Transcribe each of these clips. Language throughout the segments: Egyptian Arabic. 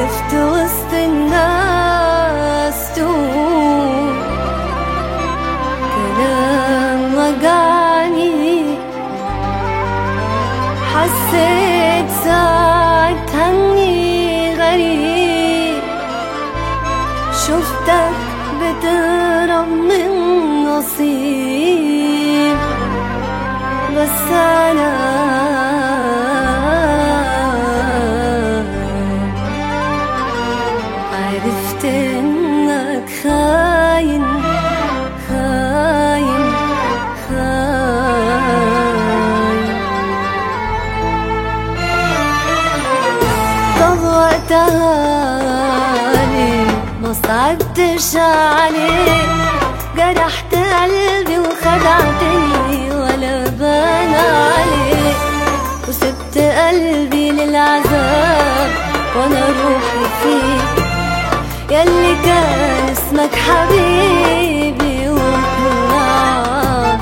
وقفت وسط الناس تقول كلام وجعني حسيت ساعتها اني غريب شفتك بتهرب من نصيب بس انا عرفت انك خاين خاين خاين طب وقتها ليه ما صعبتش عليك جرحت قلبي وخدعتني ولا بان عليك وسبت قلبي للعذاب وانا روحي فيك ياللي كان اسمك حبيبي وطلع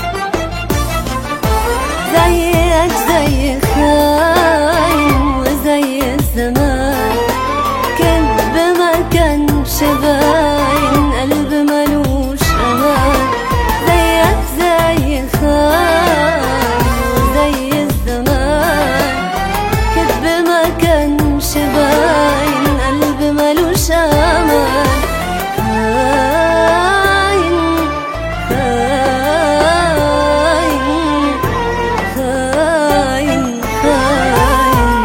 زيك زي خاين وزي الزمان كذب ما كانش باين قلب ملوش امان زيك زي خاين وزي الزمان كذب ما كانش باين قلب ملوش امان خاين خاين خاين خاين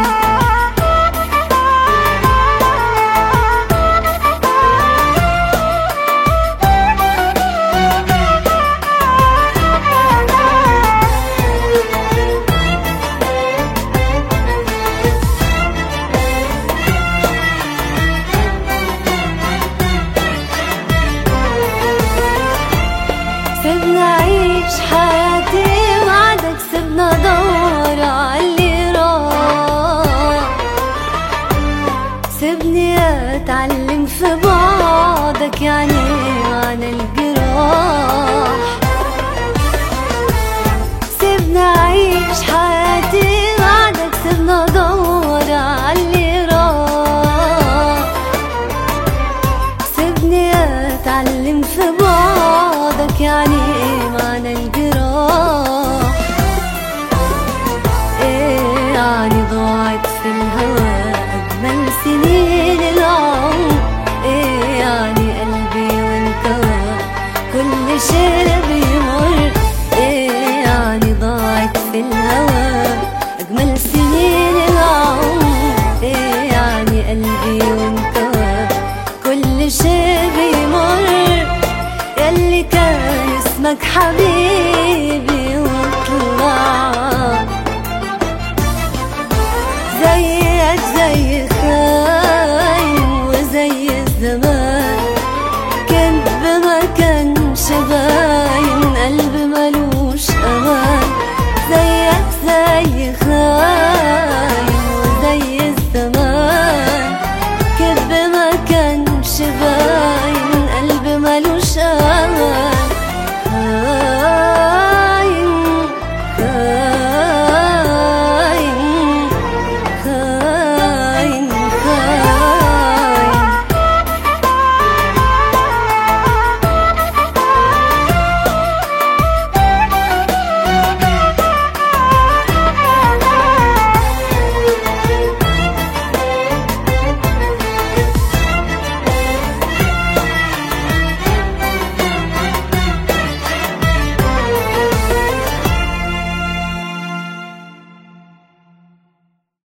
سيبنا عيش حياتي بعدك سيبنا دور عاللي راح سيبني اتعلم في بعضك يعني معنى الجراح سيبنا عيش حياتي بعدك سيبنا دور عاللي راح سيبني اتعلم في بعضك يعني ايه معنى الجراح ايه يعني ضاعت في الهوى اجمل سنين العمر ايه يعني قلبي وانكوى كل شيء بيمر ايه يعني ضاعت في الهوى اجمل سنين العمر ايه يعني قلبي وانكوى كل شيء بيمر ياللي كان اسمك حبيبي